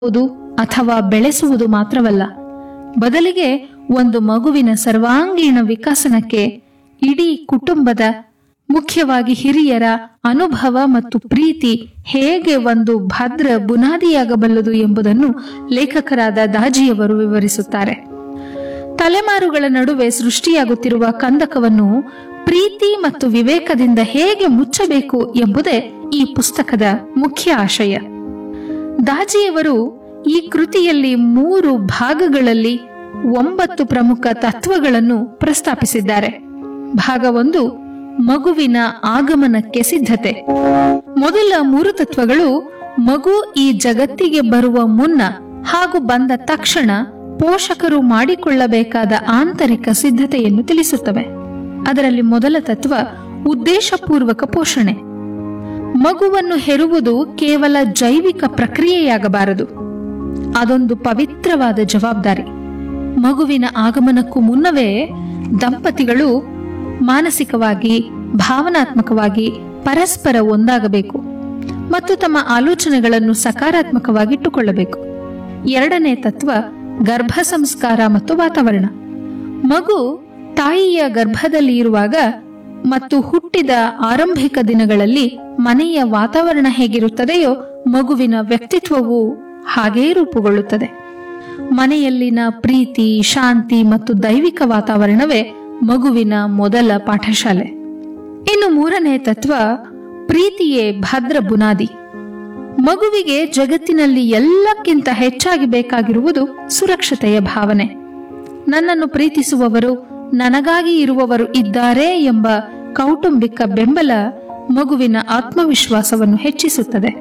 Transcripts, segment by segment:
ಓದು ಅಥವಾ ಬೆಳೆಸುವುದು ಮಾತ್ರವಲ್ಲ ಬದಲಿಗೆ ಒಂದು ಮಗುವಿನ ಸರ್ವಾಂಗೀಣ ವಿಕಸನಕ್ಕೆ ಇಡೀ ಕುಟುಂಬದ ಮುಖ್ಯವಾಗಿ ಹಿರಿಯರ ಅನುಭವ ಮತ್ತು ಪ್ರೀತಿ ಹೇಗೆ ಒಂದು ಭದ್ರ ಬುನಾದಿಯಾಗಬಲ್ಲದು ಎಂಬುದನ್ನು ಲೇಖಕರಾದ ದಾಜಿಯವರು ವಿವರಿಸುತ್ತಾರೆ ತಲೆಮಾರುಗಳ ನಡುವೆ ಸೃಷ್ಟಿಯಾಗುತ್ತಿರುವ ಕಂದಕವನ್ನು ಪ್ರೀತಿ ಮತ್ತು ವಿವೇಕದಿಂದ ಹೇಗೆ ಮುಚ್ಚಬೇಕು ಎಂಬುದೇ ಈ ಪುಸ್ತಕದ ಮುಖ್ಯ ಆಶಯ ದಾಜಿಯವರು ಈ ಕೃತಿಯಲ್ಲಿ ಮೂರು ಭಾಗಗಳಲ್ಲಿ ಒಂಬತ್ತು ಪ್ರಮುಖ ತತ್ವಗಳನ್ನು ಪ್ರಸ್ತಾಪಿಸಿದ್ದಾರೆ ಭಾಗ ಒಂದು ಮಗುವಿನ ಆಗಮನಕ್ಕೆ ಸಿದ್ಧತೆ ಮೊದಲ ಮೂರು ತತ್ವಗಳು ಮಗು ಈ ಜಗತ್ತಿಗೆ ಬರುವ ಮುನ್ನ ಹಾಗೂ ಬಂದ ತಕ್ಷಣ ಪೋಷಕರು ಮಾಡಿಕೊಳ್ಳಬೇಕಾದ ಆಂತರಿಕ ಸಿದ್ಧತೆಯನ್ನು ತಿಳಿಸುತ್ತವೆ ಅದರಲ್ಲಿ ಮೊದಲ ತತ್ವ ಉದ್ದೇಶಪೂರ್ವಕ ಪೋಷಣೆ ಮಗುವನ್ನು ಹೆರುವುದು ಕೇವಲ ಜೈವಿಕ ಪ್ರಕ್ರಿಯೆಯಾಗಬಾರದು ಅದೊಂದು ಪವಿತ್ರವಾದ ಜವಾಬ್ದಾರಿ ಮಗುವಿನ ಆಗಮನಕ್ಕೂ ಮುನ್ನವೇ ದಂಪತಿಗಳು ಮಾನಸಿಕವಾಗಿ ಭಾವನಾತ್ಮಕವಾಗಿ ಪರಸ್ಪರ ಒಂದಾಗಬೇಕು ಮತ್ತು ತಮ್ಮ ಆಲೋಚನೆಗಳನ್ನು ಸಕಾರಾತ್ಮಕವಾಗಿಟ್ಟುಕೊಳ್ಳಬೇಕು ಎರಡನೇ ತತ್ವ ಗರ್ಭ ಸಂಸ್ಕಾರ ಮತ್ತು ವಾತಾವರಣ ಮಗು ತಾಯಿಯ ಗರ್ಭದಲ್ಲಿ ಇರುವಾಗ ಮತ್ತು ಹುಟ್ಟಿದ ಆರಂಭಿಕ ದಿನಗಳಲ್ಲಿ ಮನೆಯ ವಾತಾವರಣ ಹೇಗಿರುತ್ತದೆಯೋ ಮಗುವಿನ ವ್ಯಕ್ತಿತ್ವವು ಹಾಗೇ ರೂಪುಗೊಳ್ಳುತ್ತದೆ ಮನೆಯಲ್ಲಿನ ಪ್ರೀತಿ ಶಾಂತಿ ಮತ್ತು ದೈವಿಕ ವಾತಾವರಣವೇ ಮಗುವಿನ ಮೊದಲ ಪಾಠಶಾಲೆ ಇನ್ನು ಮೂರನೇ ತತ್ವ ಪ್ರೀತಿಯೇ ಭದ್ರ ಬುನಾದಿ ಮಗುವಿಗೆ ಜಗತ್ತಿನಲ್ಲಿ ಎಲ್ಲಕ್ಕಿಂತ ಹೆಚ್ಚಾಗಿ ಬೇಕಾಗಿರುವುದು ಸುರಕ್ಷತೆಯ ಭಾವನೆ ನನ್ನನ್ನು ಪ್ರೀತಿಸುವವರು ನನಗಾಗಿ ಇರುವವರು ಇದ್ದಾರೆ ಎಂಬ ಕೌಟುಂಬಿಕ ಬೆಂಬಲ ಮಗುವಿನ ಆತ್ಮವಿಶ್ವಾಸವನ್ನು ಹೆಚ್ಚಿಸುತ್ತದೆ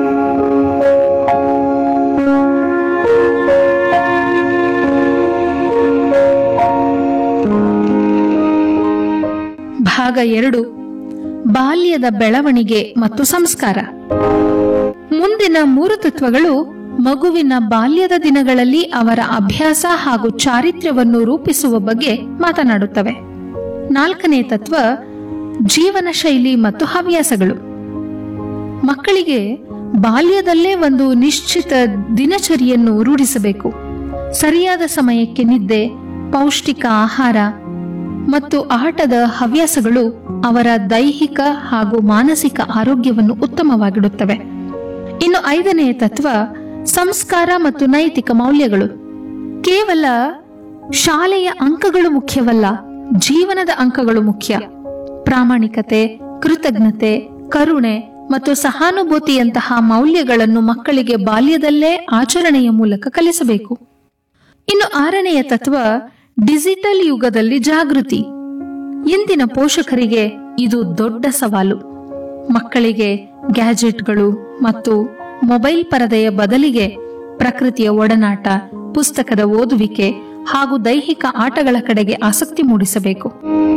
ಭಾಗ ಎರಡು ಬಾಲ್ಯದ ಬೆಳವಣಿಗೆ ಮತ್ತು ಸಂಸ್ಕಾರ ಮುಂದಿನ ಮೂರು ತತ್ವಗಳು ಮಗುವಿನ ಬಾಲ್ಯದ ದಿನಗಳಲ್ಲಿ ಅವರ ಅಭ್ಯಾಸ ಹಾಗೂ ಚಾರಿತ್ರ್ಯವನ್ನು ರೂಪಿಸುವ ಬಗ್ಗೆ ಮಾತನಾಡುತ್ತವೆ ನಾಲ್ಕನೇ ತತ್ವ ಜೀವನ ಶೈಲಿ ಮತ್ತು ಹವ್ಯಾಸಗಳು ಮಕ್ಕಳಿಗೆ ಬಾಲ್ಯದಲ್ಲೇ ಒಂದು ನಿಶ್ಚಿತ ದಿನಚರಿಯನ್ನು ರೂಢಿಸಬೇಕು ಸರಿಯಾದ ಸಮಯಕ್ಕೆ ನಿದ್ದೆ ಪೌಷ್ಟಿಕ ಆಹಾರ ಮತ್ತು ಆಟದ ಹವ್ಯಾಸಗಳು ಅವರ ದೈಹಿಕ ಹಾಗೂ ಮಾನಸಿಕ ಆರೋಗ್ಯವನ್ನು ಉತ್ತಮವಾಗಿಡುತ್ತವೆ ಇನ್ನು ಐದನೇ ತತ್ವ ಸಂಸ್ಕಾರ ಮತ್ತು ನೈತಿಕ ಮೌಲ್ಯಗಳು ಕೇವಲ ಶಾಲೆಯ ಅಂಕಗಳು ಮುಖ್ಯವಲ್ಲ ಜೀವನದ ಅಂಕಗಳು ಮುಖ್ಯ ಪ್ರಾಮಾಣಿಕತೆ ಕೃತಜ್ಞತೆ ಕರುಣೆ ಮತ್ತು ಸಹಾನುಭೂತಿಯಂತಹ ಮೌಲ್ಯಗಳನ್ನು ಮಕ್ಕಳಿಗೆ ಬಾಲ್ಯದಲ್ಲೇ ಆಚರಣೆಯ ಮೂಲಕ ಕಲಿಸಬೇಕು ಇನ್ನು ಆರನೆಯ ತತ್ವ ಡಿಜಿಟಲ್ ಯುಗದಲ್ಲಿ ಜಾಗೃತಿ ಇಂದಿನ ಪೋಷಕರಿಗೆ ಇದು ದೊಡ್ಡ ಸವಾಲು ಮಕ್ಕಳಿಗೆ ಗ್ಯಾಜೆಟ್ಗಳು ಮತ್ತು ಮೊಬೈಲ್ ಪರದೆಯ ಬದಲಿಗೆ ಪ್ರಕೃತಿಯ ಒಡನಾಟ ಪುಸ್ತಕದ ಓದುವಿಕೆ ಹಾಗೂ ದೈಹಿಕ ಆಟಗಳ ಕಡೆಗೆ ಆಸಕ್ತಿ ಮೂಡಿಸಬೇಕು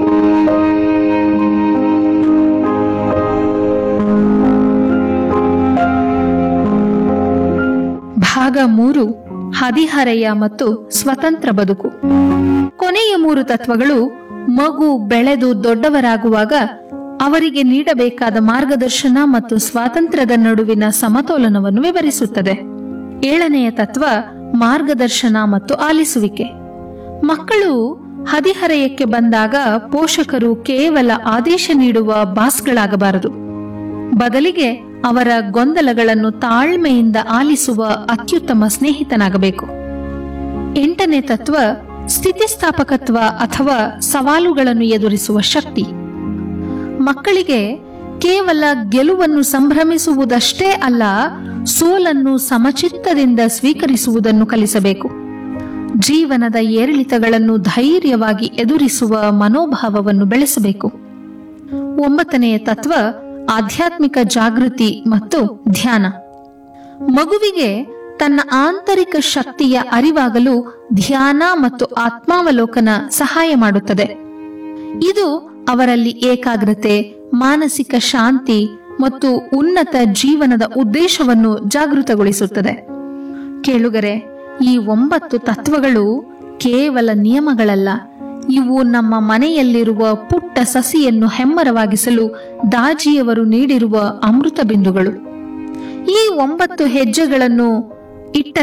ಭಾಗ ಮೂರು ಹದಿಹರೆಯ ಮತ್ತು ಸ್ವತಂತ್ರ ಬದುಕು ಕೊನೆಯ ಮೂರು ತತ್ವಗಳು ಮಗು ಬೆಳೆದು ದೊಡ್ಡವರಾಗುವಾಗ ಅವರಿಗೆ ನೀಡಬೇಕಾದ ಮಾರ್ಗದರ್ಶನ ಮತ್ತು ಸ್ವಾತಂತ್ರ್ಯದ ನಡುವಿನ ಸಮತೋಲನವನ್ನು ವಿವರಿಸುತ್ತದೆ ಏಳನೆಯ ತತ್ವ ಮಾರ್ಗದರ್ಶನ ಮತ್ತು ಆಲಿಸುವಿಕೆ ಮಕ್ಕಳು ಹದಿಹರೆಯಕ್ಕೆ ಬಂದಾಗ ಪೋಷಕರು ಕೇವಲ ಆದೇಶ ನೀಡುವ ಬಾಸ್ಗಳಾಗಬಾರದು ಬದಲಿಗೆ ಅವರ ಗೊಂದಲಗಳನ್ನು ತಾಳ್ಮೆಯಿಂದ ಆಲಿಸುವ ಅತ್ಯುತ್ತಮ ಸ್ನೇಹಿತನಾಗಬೇಕು ಎಂಟನೇ ತತ್ವ ಸ್ಥಿತಿಸ್ಥಾಪಕತ್ವ ಅಥವಾ ಸವಾಲುಗಳನ್ನು ಎದುರಿಸುವ ಶಕ್ತಿ ಮಕ್ಕಳಿಗೆ ಕೇವಲ ಗೆಲುವನ್ನು ಸಂಭ್ರಮಿಸುವುದಷ್ಟೇ ಅಲ್ಲ ಸೋಲನ್ನು ಸಮಚಿತ್ತದಿಂದ ಸ್ವೀಕರಿಸುವುದನ್ನು ಕಲಿಸಬೇಕು ಜೀವನದ ಏರಿಳಿತಗಳನ್ನು ಧೈರ್ಯವಾಗಿ ಎದುರಿಸುವ ಮನೋಭಾವವನ್ನು ಬೆಳೆಸಬೇಕು ಒಂಬತ್ತನೆಯ ತತ್ವ ಆಧ್ಯಾತ್ಮಿಕ ಜಾಗೃತಿ ಮತ್ತು ಧ್ಯಾನ ಮಗುವಿಗೆ ತನ್ನ ಆಂತರಿಕ ಶಕ್ತಿಯ ಅರಿವಾಗಲು ಧ್ಯಾನ ಮತ್ತು ಆತ್ಮಾವಲೋಕನ ಸಹಾಯ ಮಾಡುತ್ತದೆ ಇದು ಅವರಲ್ಲಿ ಏಕಾಗ್ರತೆ ಮಾನಸಿಕ ಶಾಂತಿ ಮತ್ತು ಉನ್ನತ ಜೀವನದ ಉದ್ದೇಶವನ್ನು ಜಾಗೃತಗೊಳಿಸುತ್ತದೆ ಕೇಳುಗರೆ ಈ ಒಂಬತ್ತು ತತ್ವಗಳು ಕೇವಲ ನಿಯಮಗಳಲ್ಲ ಇವು ನಮ್ಮ ಮನೆಯಲ್ಲಿರುವ ಪುಟ್ಟ ಸಸಿಯನ್ನು ಹೆಮ್ಮರವಾಗಿಸಲು ದಾಜಿಯವರು ನೀಡಿರುವ ಅಮೃತ ಬಿಂದುಗಳು ಈ ಒಂಬತ್ತು ಹೆಜ್ಜೆಗಳನ್ನು ಇಟ್ಟ